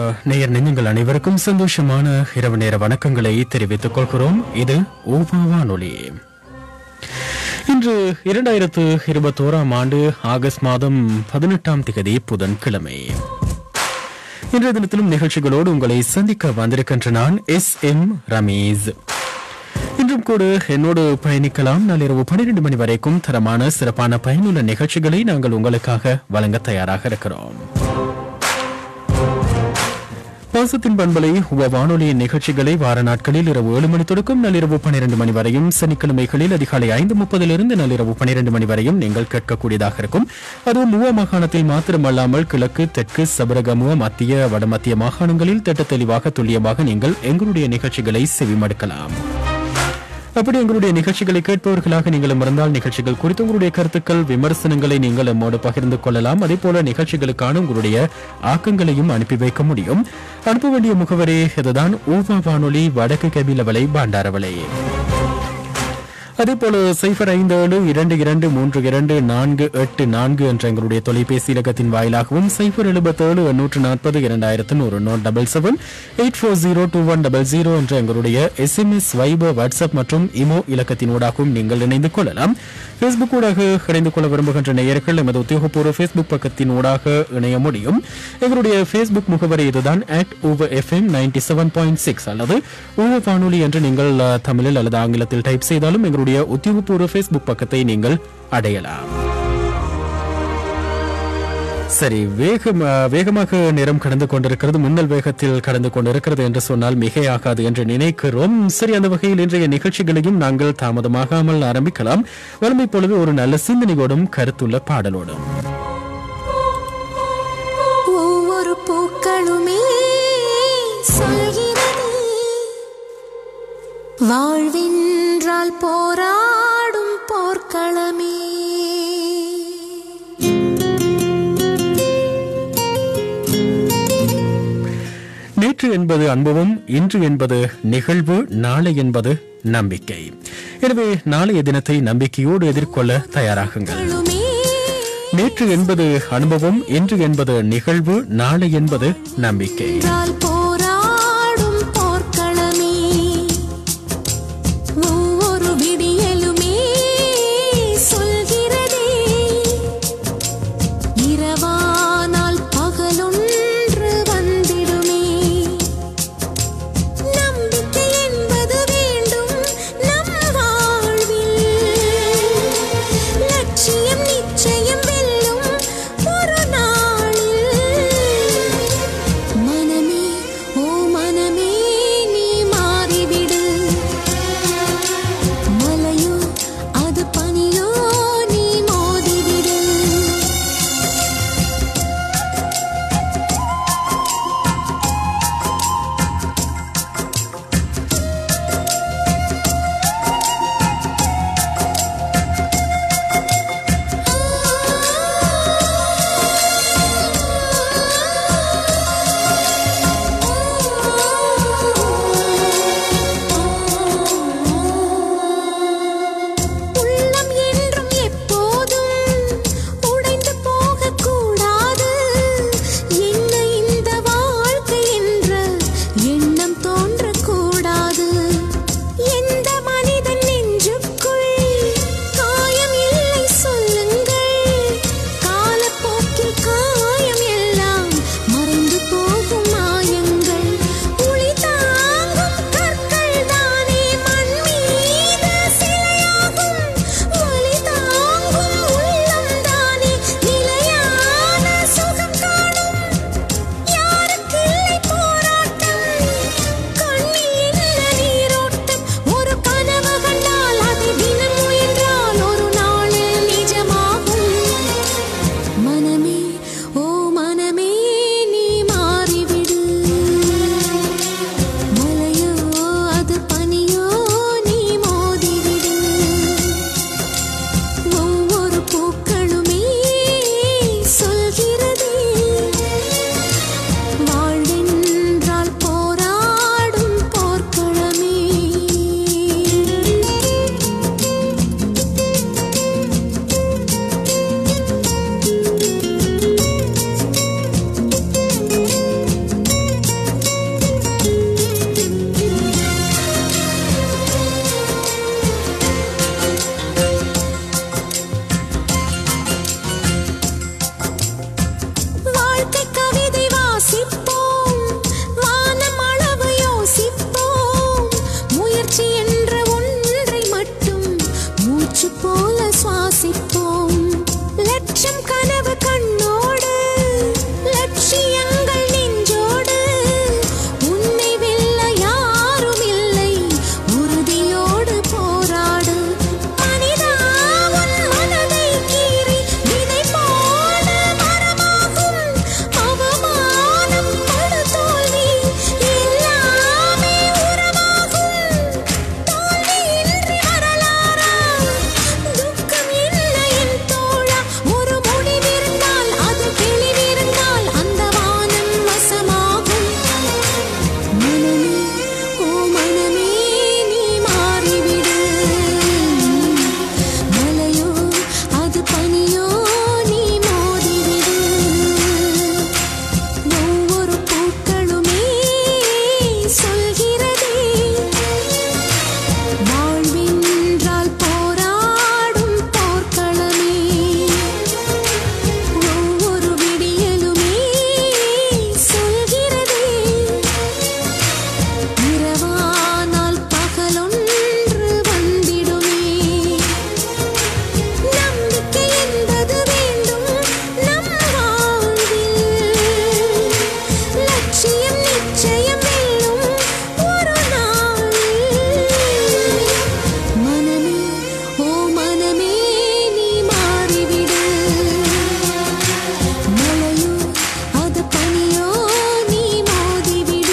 நேயர் நெஞ்சங்கள் அனைவருக்கும் சந்தோஷமான இரவு நேர வணக்கங்களை தெரிவித்துக் கொள்கிறோம் இது ஓபா வானொலி இன்று இரண்டாயிரத்து இருபத்தோராம் ஆண்டு ஆகஸ்ட் மாதம் பதினெட்டாம் திகதி புதன்கிழமை இன்றைய தினத்திலும் நிகழ்ச்சிகளோடு உங்களை சந்திக்க வந்திருக்கின்ற நான் எஸ் எம் ரமீஸ் இன்றும் கூட என்னோடு பயணிக்கலாம் நள்ளிரவு பன்னிரண்டு மணி வரைக்கும் தரமான சிறப்பான பயனுள்ள நிகழ்ச்சிகளை நாங்கள் உங்களுக்காக வழங்க தயாராக இருக்கிறோம் பாசத்தின் பண்பலை உப வானொலியின் நிகழ்ச்சிகளை வார நாட்களில் இரவு ஏழு மணி தொடக்கம் நள்ளிரவு பன்னிரண்டு மணி வரையும் சனிக்கிழமைகளில் அதிகாலை ஐந்து முப்பதிலிருந்து நள்ளிரவு பன்னிரண்டு மணி வரையும் நீங்கள் கேட்கக்கூடியதாக இருக்கும் அதுவும் மூவ மாகாணத்தில் மாத்திரமல்லாமல் கிழக்கு தெற்கு சபரகமுவ மத்திய வடமத்திய மாகாணங்களில் திட்ட தெளிவாக துல்லியமாக நீங்கள் எங்களுடைய நிகழ்ச்சிகளை செவிமடுக்கலாம் அப்படி எங்களுடைய நிகழ்ச்சிகளை கேட்பவர்களாக நீங்கள் இருந்தால் நிகழ்ச்சிகள் குறித்து உங்களுடைய கருத்துக்கள் விமர்சனங்களை நீங்கள் நம்மோடு பகிர்ந்து கொள்ளலாம் அதே போல நிகழ்ச்சிகளுக்கான உங்களுடைய ஆக்கங்களையும் அனுப்பி வைக்க முடியும் அனுப்ப வேண்டிய முகவரி இதுதான் ஊவா வானொலி வடக்கு கபிலவலை பாண்டாரவலை அதே போல சைபர் ஐந்து ஏழு இரண்டு இரண்டு மூன்று இரண்டு நான்கு எட்டு நான்கு என்ற எங்களுடைய தொலைபேசி இலக்கத்தின் வாயிலாகவும் சைபர் எழுபத்தேழு எண்ணூற்று நாற்பது இரண்டாயிரத்து நூறு note double seven eight four zero two one double zero என்ற எங்களுடைய எஸ்எம்எஸ் வைபர் வாட்ஸ்அப் மற்றும் இமோ இலக்கத்தின் ஊடாகவும் நீங்கள் இணைந்து கொள்ளலாம் ஃபேஸ்புக் ஊடாக இணைந்து கொள்ள விரும்புகின்ற நேயர்கள் எமது உத்தியோகபூர்வ ஃபேஸ்புக் பக்கத்தின் ஊடாக இணைய முடியும் எங்களுடைய ஃபேஸ்புக் முகவரி இதுதான் அட் ஊவர் FM ninety seven point six அல்லது ஊவர் வானொலி என்று நீங்கள் அஹ், தமிழில் அல்லது ஆங்கிலத்தில் டைப் செய்தாலும் எங்களுடைய உத்தியோகபூர்வ ஃபேஸ்புக் பக்கத்தை நீங்கள் அடையலாம் சரி வேகம் அஹ், வேகமாக நேரம் கடந்து கொண்டிருக்கிறது முன்னல் வேகத்தில் கடந்து கொண்டிருக்கிறது என்று சொன்னால் மிகையாகாது என்று நினைக்கிறோம் சரி அந்த வகையில் இன்றைய நிகழ்ச்சிகளையும் நாங்கள் தாமதமாகாமல் ஆரம்பிக்கலாம் வறுமை போலவே ஒரு நல்ல சிந்தனையோடும் கருத்துள்ள பாடலோடும் ஒவ்வொரு பூக்களுமே சொல்கிறது வாழ்வென்றால் போராடும் போர்க்களமே நேற்று என்பது அனுபவம் இன்று என்பது நிகழ்வு நாளை என்பது நம்பிக்கை எனவே நாளைய தினத்தை நம்பிக்கையோடு எதிர்கொள்ள தயாராகுங்கள் களுமே நேற்று என்பது அனுபவம் இன்று என்பது நிகழ்வு நாளை என்பது நம்பிக்கை என்றால் போராடும் போர்க்களமே ஒவ்வொரு விடியலுமே சொல்கிறதே இரவானால் பகலொன்று வந்திடுமே நம்பிக்கை என்பது வேண்டும் நம் வாழ்வில் லட்சியம் நிச்சயம் வெல்லும் ஒரு நாளில் மனமே மூச்சு போல சுவாசிப்போம் லட்சம் கனவு கண்ணோடு லட்சியங்கள் நெஞ்சோடு உன்னை வெல்ல யாரும் இல்லை உறுதியோடு போராடு மனிதா உன் மனதை கீறி விதை போல மரமாகும் அவமானம் படு தோல்வி எல்லாமே உரமாகும் தோல்வியின்றி வரலாறா துக்கம் என்ன என் தோழா ஒரு முடிவிருந்தால் அது தெளிவிருந்தால் அந்த வானம் வசமாகும் மனமே ஓ மனமே நீ மாறிவிடு மலையோ அது பனியோ நீ மோதிவிடு ஒவ்வொரு பூக்களுமே சொல்கிறதே வாழ்வென்றால் போராடும் போர்க்களமே ஒவ்வொரு விடியலுமே சொல்கிறதே இரவானால் பகலொன்று வந்திடுமே நம்பிக்கை என்பது வேண்டும் நம் வாழ்வில் லட்சியம் நிச்சயம் வெல்லும் ஒரு நாளில் மனமே ஓ மனமே நீ மாறிவிடு மலையோ அது பனியோ நீ மோதிவிடு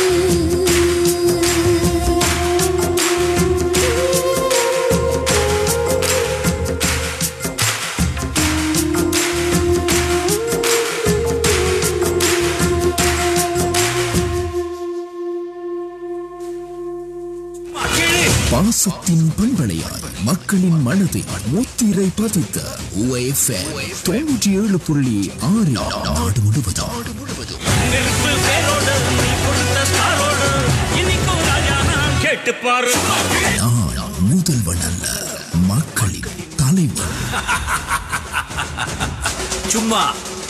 பாசத்தின் பண்பலையாய் மக்களின் மனதை முத்திரை பதித்த UFM தொண்ணூற்றி ஏழு புள்ளி ஆறு நாடு முழுவதும் நெருப்பு பேரோடு நீ கொடுத்த ஸ்டாரோடு இன்னைக்கும் ராஜா நான் கேட்டு பாரு நான் முதல்வன் அல்ல மக்களின் தலைவன் சும்மா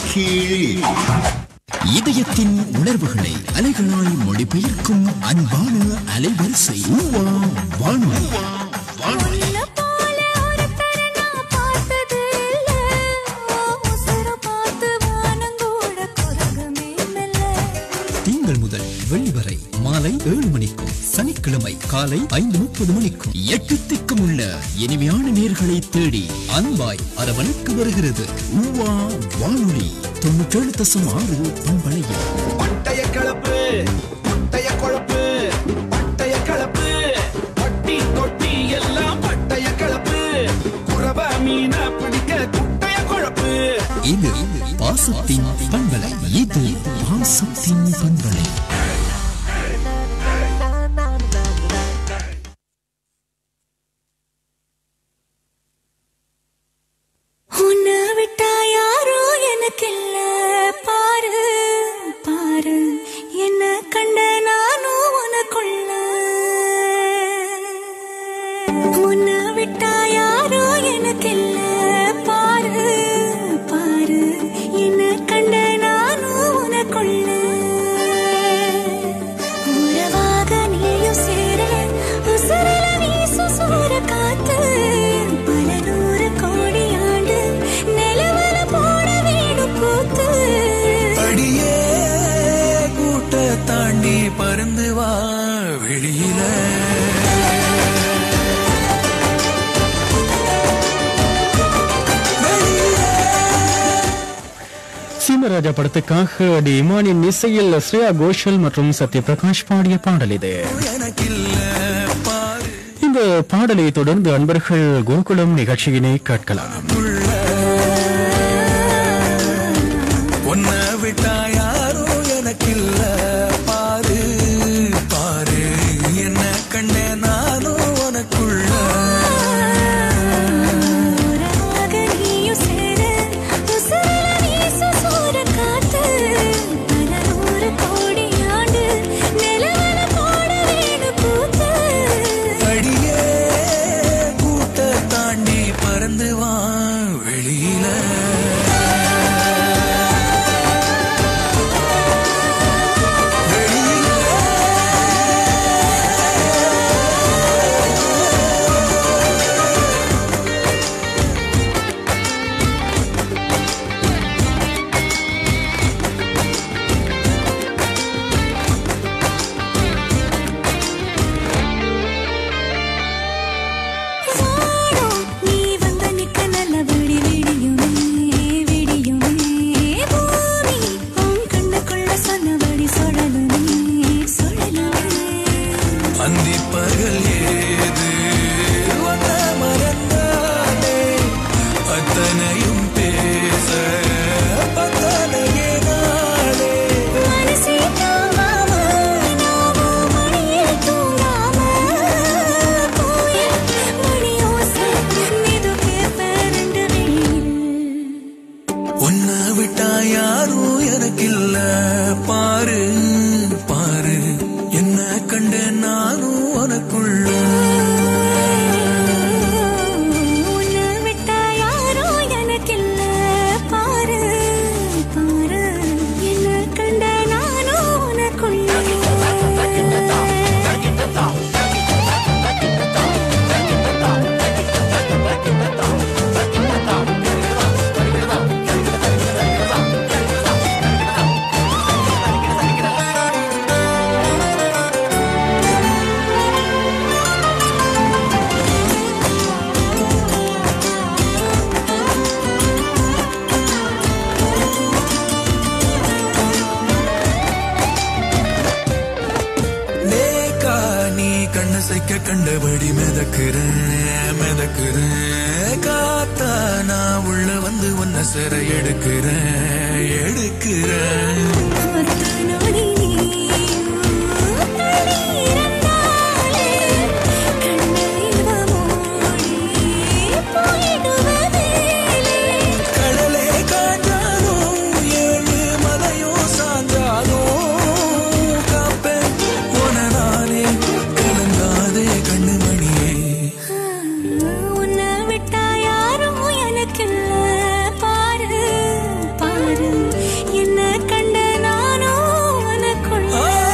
இதயத்தின் உணர்வுகளை அலைகளாய் மொழிபெயர்க்கும் அன்பான அலைவரிசை ஊவா வானொலி உன்னை போல ஒருத்தரை நான் பார்த்தது இல்ல. உசுரை பார்த்து வானங்கூட குரங்குமே மெல்ல. திங்கள் முதல் வெள்ளி வரை மாலை ஏழு மணிக்கும் சனிக்கிழமை காலை ஐந்து முப்பது மணிக்கும் எட்டு திக்கும் உள்ள இனிமையான நேர்களை தேடி அன்பாய் அரவணைக்கு வருகிறது ஊவா வானொலி தொண்ணூற்றேழு தசம் ஆறு பண்பலையில் பட்டய கலப்பு பட்டய கொழப்பு பட்டய கலப்பு பட்டி தொட்டி எல்லாம் பட்டய கலப்பு குறவ மீன பிடிக்க குட்டைய குழப்பு இது பாசத்தின் பண்பலை இது பாசத்தின் பண்பலை உன்னை விட்டா யாரோ எனக்கில்ல பாரு பாரு என்ன கண்ட நானும் உனக்குள்ள உன்னை விட்டா யாரோ எனக்கில்ல பாரு பாரு என்ன கண்ட நானும் உனக்குள்ள உறவாக நீயும் சேர உசுரில வீசும் சூற காத்து பல நூறு கோடி ஆண்டு நிலவர போட வீடு கூத்து அடியே கூட்ட தாண்டி பருந்து வா வெளியில சீமராஜா படத்துக்காக டி இமானின் இசையில் ஸ்ரேயா கோஷல் மற்றும் சத்யபிரகாஷ் பாடிய பாடல் இது எனக்கில்ல பாரு இந்த பாடலை தொடர்ந்து அன்பர்கள் குருகுலம் நிகழ்ச்சியினை கேட்கலாம் உன்னை விட்டா யாரோ எனக்கில்ல பாரு பாரு என்ன கண்ட நானும் உனக்குள்ள உறவாக நீயும் சேர உசுரில வீசும் சூற காத்து பல நூறு கோடி ஆண்டு நிலவர போட வீடு கூத்து அடியே கூட்ட தாண்டி பறந்து வா வெளியில வெளியில கண்டபடி மிதக்கிறேன் மிதக்கிறேன் காத்தா நான் உள்ள வந்து உன்னை சிறை எடுக்கிறேன் எடுக்கிறேன் ஒத்த நொடி நீயும் தள்ளி இருந்தாலே கண்ணில் மூடி போயிடுவதேலே கடலே காஞ்சாலும் ஏழு மலையும் சாஞ்சாலும் காப்பேன் உனதானே கலங்காதே கண்ணுமணியே உன்னை விட்டா யாரும் எனக்கில்ல பாரு பாரு என்ன கண்ட நானும் உனக்குள்ள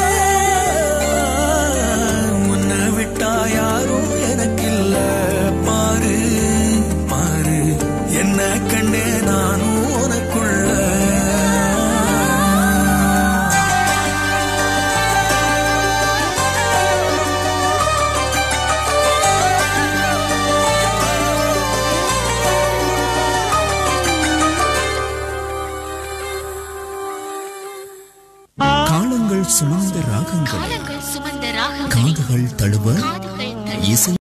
உன்னை விட்டா யாரும் எனக்கில்ல பாரு பாரு என்ன கண்டே நானும் உனக்குள்ள காலங்கள் சுமந்த ராகங்கள் காலங்கள் சுமந்த ராகங்கள் காதுகள் தழுவ காதுகள் தழுவ இசை